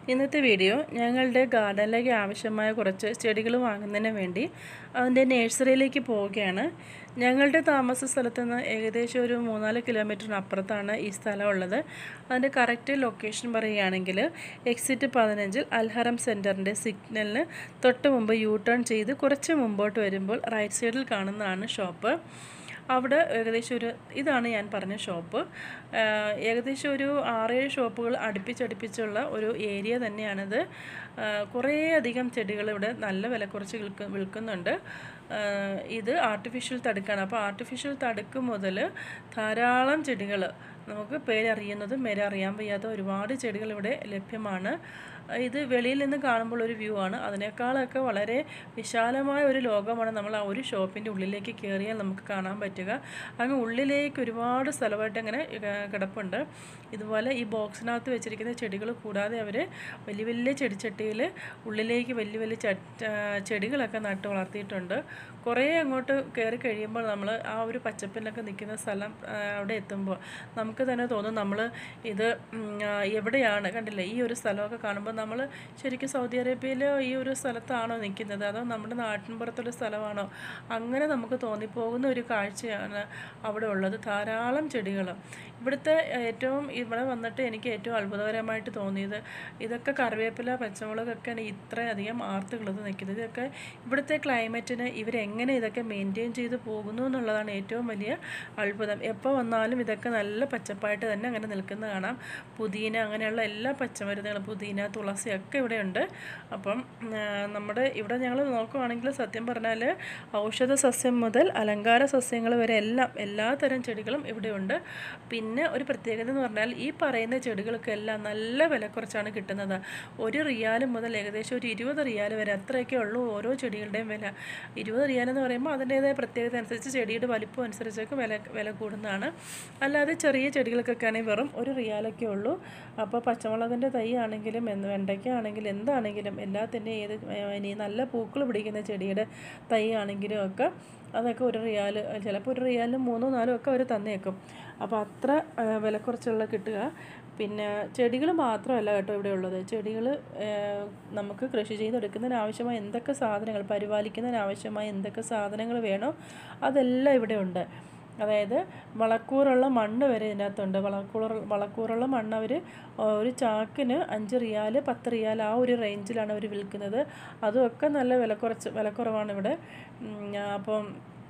ഇന്നത്തെ വീഡിയോ ഞങ്ങളുടെ ഗാർഡനിലേക്ക് ആവശ്യമായ കുറച്ച് ചെടികൾ വാങ്ങുന്നതിന് വേണ്ടി അതിൻ്റെ നഴ്സറിയിലേക്ക് പോവുകയാണ് ഞങ്ങളുടെ താമസ സ്ഥലത്ത് നിന്ന് ഏകദേശം ഒരു മൂന്നാല് കിലോമീറ്ററിന് അപ്പുറത്താണ് ഈ സ്ഥലം ഉള്ളത് അതിൻ്റെ കറക്റ്റ് ലൊക്കേഷൻ പറയുകയാണെങ്കിൽ എക്സിറ്റ് പതിനഞ്ചിൽ അൽഹറം സെൻറ്ററിൻ്റെ സിഗ്നലിന് തൊട്ട് മുമ്പ് യൂ ടേൺ ചെയ്ത് കുറച്ച് മുമ്പോട്ട് വരുമ്പോൾ റൈറ്റ് സൈഡിൽ കാണുന്നതാണ് ഷോപ്പ് അവിടെ ഏകദേശം ഒരു ഇതാണ് ഞാൻ പറഞ്ഞ ഷോപ്പ് ആഹ് ഏകദേശം ഒരു ആറേഴ് ഷോപ്പുകൾ അടുപ്പിച്ചടുപ്പിച്ചുള്ള ഒരു ഏരിയ തന്നെയാണിത് ആഹ് കുറേയധികം ചെടികൾ ഇവിടെ നല്ല വില കുറച്ച് വിൽക്ക് വിൽക്കുന്നുണ്ട് ആഹ് ഇത് ആർട്ടിഫിഷ്യൽ തടുക്കാണ് അപ്പോൾ ആർട്ടിഫിഷ്യൽ തടുക്ക് മുതൽ ധാരാളം ചെടികൾ നമുക്ക് പേരറിയുന്നതും പേരറിയാൻ വയ്യാത്ത ഒരുപാട് ചെടികൾ ഇവിടെ ലഭ്യമാണ് ഇത് വെളിയിൽ നിന്ന് കാണുമ്പോൾ ഒരു വ്യൂ ആണ് അതിനേക്കാളൊക്കെ വളരെ വിശാലമായ ഒരു ലോകമാണ് നമ്മൾ ആ ഒരു ഷോപ്പിൻ്റെ ഉള്ളിലേക്ക് കയറിയാൽ നമുക്ക് കാണാൻ പറ്റുക അങ്ങ് ഉള്ളിലേക്ക് ഒരുപാട് സ്ഥലമായിട്ട് അങ്ങനെ ഏർ കിടപ്പുണ്ട് ഇതുപോലെ ഈ ബോക്സിനകത്ത് വെച്ചിരിക്കുന്ന ചെടികൾ കൂടാതെ അവർ വലിയ വലിയ ചെടിച്ചട്ടിയിൽ ഉള്ളിലേക്ക് വലിയ വലിയ ചട്ട ചെടികളൊക്കെ നട്ട് വളർത്തിയിട്ടുണ്ട് കുറേ അങ്ങോട്ട് കയറി കഴിയുമ്പോൾ നമ്മൾ ആ ഒരു പച്ചപ്പിലൊക്കെ നിൽക്കുന്ന സ്ഥലം ആ, അവിടെ എത്തുമ്പോൾ നമുക്ക് തന്നെ തോന്നും നമ്മൾ ഇത് ഉം, ആ, എവിടെയാണ് കണ്ടില്ലേ ഈ ഒരു സ്ഥലമൊക്കെ കാണുമ്പോൾ നമ്മൾ ശരിക്കും സൗദി അറേബ്യയിൽ ഈ ഒരു സ്ഥലത്താണോ നിൽക്കുന്നത് അതോ നമ്മുടെ നാട്ടിൻപുറത്തുള്ള സ്ഥലമാണോ അങ്ങനെ നമുക്ക് തോന്നിപ്പോകുന്ന ഒരു കാഴ്ചയാണ് അവിടെ ഉള്ളത് ധാരാളം ചെടികൾ ഇവിടുത്തെ ഏറ്റവും ഇവിടെ വന്നിട്ട് എനിക്ക് ഏറ്റവും അത്ഭുതകരമായിട്ട് തോന്നിയത് ഇതൊക്കെ കറിവേപ്പില പച്ചമുളകൊക്കെയാണ് ഇത്രയധികം ആർത്ത് കിളത്ത് നിൽക്കുന്നത് ഇതൊക്കെ ഇവിടുത്തെ ക്ലൈമറ്റിന് ഇവരെങ്ങനെ ഇതൊക്കെ മെയിൻറ്റെയിൻ ചെയ്ത് പോകുന്നു എന്നുള്ളതാണ് ഏറ്റവും വലിയ അത്ഭുതം എപ്പോൾ വന്നാലും ഇതൊക്കെ നല്ല പച്ചപ്പായിട്ട് തന്നെ അങ്ങനെ നിൽക്കുന്ന കാണാം പുതിന അങ്ങനെയുള്ള എല്ലാ പച്ചമരുന്നുകളും പുതിന തുളസി ഒക്കെ ഇവിടെ ഉണ്ട് അപ്പം ആ, നമ്മുടെ ഇവിടെ ഞങ്ങൾ നോക്കുവാണെങ്കിൽ സത്യം പറഞ്ഞാൽ ഔഷധ സസ്യം മുതൽ അലങ്കാര സസ്യങ്ങൾ വരെ എല്ലാം എല്ലാ തരം ചെടികളും ഇവിടെയുണ്ട് പിന്നെ ഒരു പ്രത്യേകത എന്ന് പറഞ്ഞാൽ ഈ പറയുന്ന ചെടികൾക്കെല്ലാം നല്ല വില കുറച്ചാണ് കിട്ടുന്നത് ഒരു റിയാൽ മുതൽ ഏകദേശം ഒരു ഇരുപത് റിയാൽ വരെ അത്രയൊക്കെ ഉള്ളൂ ഓരോ ചെടികളുടെയും വില ഇരുപത് റിയാൽ എന്ന് പറയുമ്പോൾ അതിൻ്റേതായ പ്രത്യേകത അനുസരിച്ച് ചെടിയുടെ വലിപ്പം അനുസരിച്ചൊക്കെ വില വില കൂടുന്നതാണ് അല്ലാതെ ചെറിയ ചെടികൾക്കൊക്കെ ആണെങ്കിൽ വെറും ഒരു റിയാലൊക്കെ ഉള്ളൂ അപ്പോൾ പച്ചമുളകിൻ്റെ തൈ ആണെങ്കിലും എന്ത് വെണ്ടയ്ക്ക ആണെങ്കിലും എന്താണെങ്കിലും എല്ലാത്തിൻ്റെ ഏത് ഏർ ഇനി നല്ല പൂക്കൾ പിടിക്കുന്ന ചെടിയുടെ തൈ ആണെങ്കിലും ഒക്കെ അതൊക്കെ ഒരു റിയാൽ ചിലപ്പോൾ ഒരു റിയാലിന് മൂന്നോ നാലോ ഒക്കെ അവർ തന്നേക്കും അപ്പോൾ അത്ര ആ, വില കുറച്ചുള്ള കിട്ടുക പിന്നെ ചെടികൾ മാത്രമല്ല കേട്ടോ ഇവിടെ ഉള്ളത് ചെടികൾ നമുക്ക് കൃഷി ചെയ്തെടുക്കുന്നതിന് ആവശ്യമായ എന്തൊക്കെ സാധനങ്ങൾ പരിപാലിക്കുന്നതിന് ആവശ്യമായ എന്തൊക്കെ സാധനങ്ങൾ വേണോ അതെല്ലാം ഇവിടെ ഉണ്ട് അതായത് വളക്കൂറുള്ള മണ്ണ് വരെ ഇതിനകത്തുണ്ട് വളക്കൂർ വളക്കൂറുള്ള മണ്ണ് അവർ ഒരു ചാക്കിന് അഞ്ച് റിയാൽ പത്ത് റിയാൽ ആ ഒരു റേഞ്ചിലാണ് അവർ വിൽക്കുന്നത് അതുമൊക്കെ നല്ല വില കുറച്ച് വിലക്കുറവാണ് ഇവിടെ ഉം, അപ്പം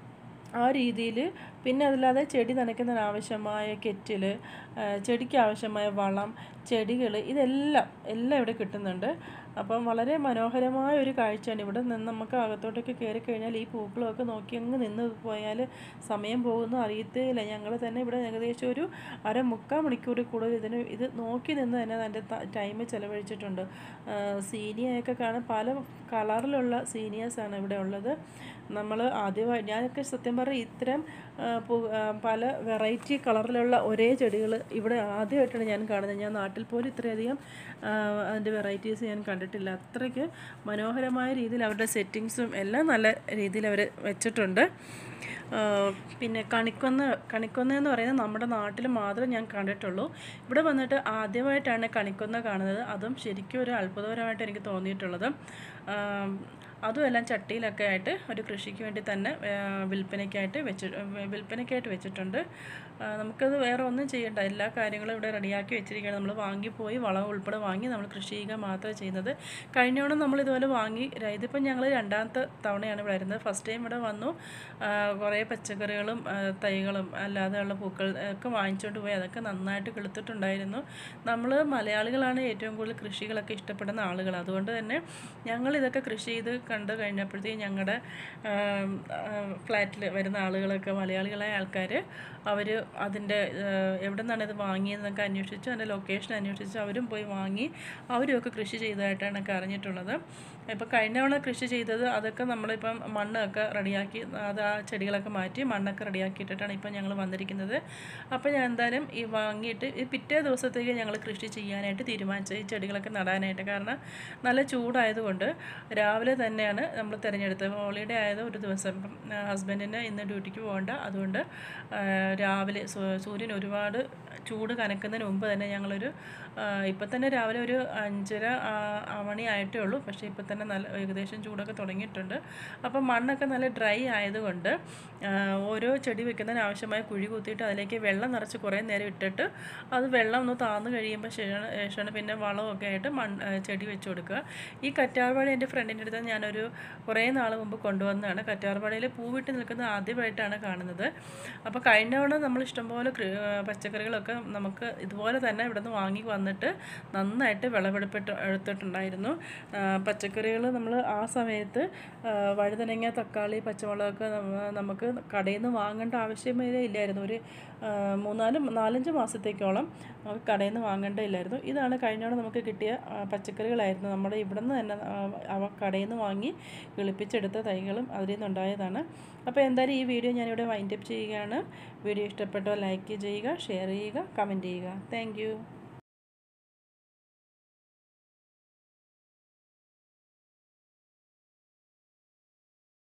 ആ രീതിയിൽ പിന്നെ അതല്ലാതെ ചെടി നനയ്ക്കുന്നതിന് ആവശ്യമായ കെറ്റിൽ ചെടിക്ക് ആവശ്യമായ വളം ചെടികൾ ഇതെല്ലാം എല്ലാം ഇവിടെ കിട്ടുന്നുണ്ട് അപ്പം വളരെ മനോഹരമായ ഒരു കാഴ്ചയാണ് ഇവിടെ നിന്ന് നമുക്ക് അകത്തോട്ടൊക്കെ കയറി കഴിഞ്ഞാൽ ഈ പൂക്കളമൊക്കെ നോക്കി അങ്ങ് നിന്ന് പോയാൽ സമയം പോകുന്നു അറിയത്തേയില്ല ഞങ്ങൾ തന്നെ ഇവിടെ ഏകദേശം ഒരു അര മുക്കാൽ മണിക്കൂർ കൂടുതൽ ഇതിന് ഇത് നോക്കി നിന്ന് തന്നെ എൻ്റെ ടൈം ചിലവഴിച്ചിട്ടുണ്ട് സീനിയൊക്കെ കാണാൻ പല കളറിലുള്ള സീനിയേഴ്സാണ് ഇവിടെ ഉള്ളത് നമ്മൾ ആദ്യമായി ഞാനൊക്കെ സത്യം പറഞ്ഞാൽ ഇത്തരം ആ, പൂ- ആ, പല വെറൈറ്റി കളറിലുള്ള ഒരേ ചെടികൾ ഇവിടെ ആദ്യമായിട്ടാണ് ഞാൻ കാണുന്നത് ഞാൻ നാട്ടിൽ പോലും ഇത്രയധികം ആ, അതിൻ്റെ വെറൈറ്റീസ് ഞാൻ കണ്ടിട്ടില്ല അത്രയ്ക്ക് മനോഹരമായ രീതിയിൽ അവരുടെ സെറ്റിങ്സും എല്ലാം നല്ല രീതിയിൽ അവർ വെച്ചിട്ടുണ്ട് ആ, പിന്നെ കണിക്കൊന്ന കണിക്കൊന്ന എന്ന് പറയുന്നത് നമ്മുടെ നാട്ടിൽ മാത്രം ഞാൻ കണ്ടിട്ടുള്ളൂ ഇവിടെ വന്നിട്ട് ആദ്യമായിട്ടാണ് കണിക്കൊന്ന കാണുന്നത് അതും ശരിക്കും ഒരു അത്ഭുതകരമായിട്ട് എനിക്ക് തോന്നിയിട്ടുള്ളത് ആ, അതുമെല്ലാം ചട്ടിയിലൊക്കെ ആയിട്ട് ഒരു കൃഷിക്ക് വേണ്ടി തന്നെ ആ, വിൽപ്പനയ്ക്കായിട്ട് വെച്ച് വിൽപ്പനയ്ക്കായിട്ട് വെച്ചിട്ടുണ്ട് ആ, നമുക്കത് വേറെ ഒന്നും ചെയ്യണ്ട എല്ലാ കാര്യങ്ങളും ഇവിടെ റെഡിയാക്കി വെച്ചിരിക്കുകയാണ് നമ്മൾ വാങ്ങിപ്പോയി വളം ഉൾപ്പെടെ വാങ്ങി നമ്മൾ കൃഷി ചെയ്യുക മാത്രമേ ചെയ്യുന്നത് കഴിഞ്ഞ തവണ നമ്മൾ ഇതുപോലെ വാങ്ങി ര- ഇതിപ്പോൾ ഞങ്ങൾ രണ്ടാമത്തെ തവണയാണ് ഇവിടെ വരുന്നത് ഫസ്റ്റ് ടൈം ഇവിടെ വന്നു ആ, കുറേ പച്ചക്കറികളും ആ, തൈകളും അല്ലാതെയുള്ള പൂക്കൾ ഒക്കെ വാങ്ങിച്ചുകൊണ്ട് പോയി അതൊക്കെ നന്നായിട്ട് കിളുത്തിട്ടുണ്ടായിരുന്നു നമ്മൾ മലയാളികളാണ് ഏറ്റവും കൂടുതൽ കൃഷികളൊക്കെ ഇഷ്ടപ്പെടുന്ന ആളുകൾ അതുകൊണ്ട് തന്നെ ഞങ്ങൾ ഇതൊക്കെ കൃഷി ചെയ്ത് കണ്ടു കഴിഞ്ഞപ്പോഴത്തേക്കും ഞങ്ങളുടെ ഫ്ലാറ്റിൽ വരുന്ന ആളുകളൊക്കെ മലയാളികളായ ആൾക്കാർ അവർ അതിൻ്റെ എവിടെ നിന്നാണ് ഇത് വാങ്ങിയതെന്നൊക്കെ അന്വേഷിച്ചു അതിൻ്റെ ലൊക്കേഷൻ അന്വേഷിച്ച് അവരും പോയി വാങ്ങി അവരുമൊക്കെ കൃഷി ചെയ്തതായിട്ടാണ് ഒക്കെ അറിഞ്ഞിട്ടുള്ളത് ഇപ്പോൾ കഴിഞ്ഞ തവണ കൃഷി ചെയ്തത് അതൊക്കെ നമ്മളിപ്പം മണ്ണൊക്കെ റെഡിയാക്കി അത് ആ ചെടികളൊക്കെ മാറ്റി മണ്ണൊക്കെ റെഡിയാക്കിയിട്ടിട്ടാണ് ഇപ്പം ഞങ്ങൾ വന്നിരിക്കുന്നത് അപ്പോൾ ഞാൻ എന്തായാലും ഈ വാങ്ങിയിട്ട് ഈ പിറ്റേ ദിവസത്തേക്ക് ഞങ്ങൾ കൃഷി ചെയ്യാനായിട്ട് തീരുമാനിച്ചു ഈ ചെടികളൊക്കെ നടാനായിട്ട് കാരണം നല്ല ചൂടായതുകൊണ്ട് രാവിലെ തന്നെ തന്നെയാണ് നമ്മൾ തിരഞ്ഞെടുത്തത് ഹോളിഡേ ആയത് ഒരു ദിവസം ഇപ്പം ഹസ്ബൻഡിന് ഇന്ന് ഡ്യൂട്ടിക്ക് പോകണ്ട അതുകൊണ്ട് ആ, രാവിലെ സൂ- സൂര്യൻ ഒരുപാട് ചൂട് കനക്കുന്നതിന് മുമ്പ് തന്നെ ഞങ്ങളൊരു ഇപ്പം തന്നെ രാവിലെ ഒരു അഞ്ചര ആ, ആ മണി ആയിട്ടേ ഉള്ളൂ പക്ഷേ ഇപ്പം തന്നെ നല്ല ഏകദേശം ചൂടൊക്കെ തുടങ്ങിയിട്ടുണ്ട് അപ്പം മണ്ണൊക്കെ നല്ല ഡ്രൈ ആയതുകൊണ്ട് ആ, ഓരോ ചെടി വെക്കുന്നതിന് ആവശ്യമായ കുഴി കുത്തിയിട്ട് അതിലേക്ക് വെള്ളം നിറച്ച് കുറേ നേരം ഇട്ടിട്ട് അത് വെള്ളം ഒന്ന് താന്ന് കഴിയുമ്പോൾ ശേഷമാണ് ശേഷമാണ് പിന്നെ വളമൊക്കെ ആയിട്ട് മൺ ആ, ചെടി വെച്ച് കൊടുക്കുക ഈ കറ്റാർവാഴ എൻ്റെ ഫ്രണ്ടിൻ്റെ അടുത്ത് ഞാനൊരു കുറേ നാൾ മുമ്പ് കൊണ്ടുവന്നതാണ് കറ്റാർവാഴയിൽ പൂവിട്ട് നിൽക്കുന്നത് ആദ്യമായിട്ടാണ് കാണുന്നത് അപ്പോൾ കഴിഞ്ഞ തവണ നമ്മൾ ഇഷ്ടംപോലെ കൃ- ആ, പച്ചക്കറികളൊക്കെ നമുക്ക് ഇതുപോലെ തന്നെ ഇവിടെ നിന്ന് വാങ്ങി വന്നിട്ട് നന്നായിട്ട് വിളവെടുപ്പിട്ട് എടുത്തിട്ടുണ്ടായിരുന്നു പച്ചക്കറികൾ നമ്മൾ ആ സമയത്ത് ആ, വഴുതനങ്ങ തക്കാളി പച്ചമുളകൊക്കെ നമ്മ- നമുക്ക് കടയിൽ നിന്ന് വാങ്ങേണ്ട ആവശ്യമേ ഇല്ലായിരുന്നു ഒരു ആ, മൂന്നാല് നാലഞ്ച് മാസത്തേക്കോളം നമുക്ക് കടയിൽ നിന്ന് വാങ്ങേണ്ടതില്ലായിരുന്നു ഇതാണ് കഴിഞ്ഞോടെ നമുക്ക് കിട്ടിയ ആ, പച്ചക്കറികളായിരുന്നു നമ്മുടെ ഇവിടെ നിന്ന് തന്നെ ആ, അവ കടയിൽ നിന്ന് വാങ്ങി കിളിപ്പിച്ചെടുത്ത തൈകളും അതിൽ നിന്നുണ്ടായതാണ് അപ്പോൾ എന്തായാലും ഈ വീഡിയോ ഞാനിവിടെ വൈൻഡപ്പ് ചെയ്യുകയാണ് വീഡിയോ ഇഷ്ടപ്പെട്ടോ ലൈക്ക് ചെയ്യുക ഷെയർ ചെയ്യുക കമൻറ്റ് ചെയ്യുക താങ്ക്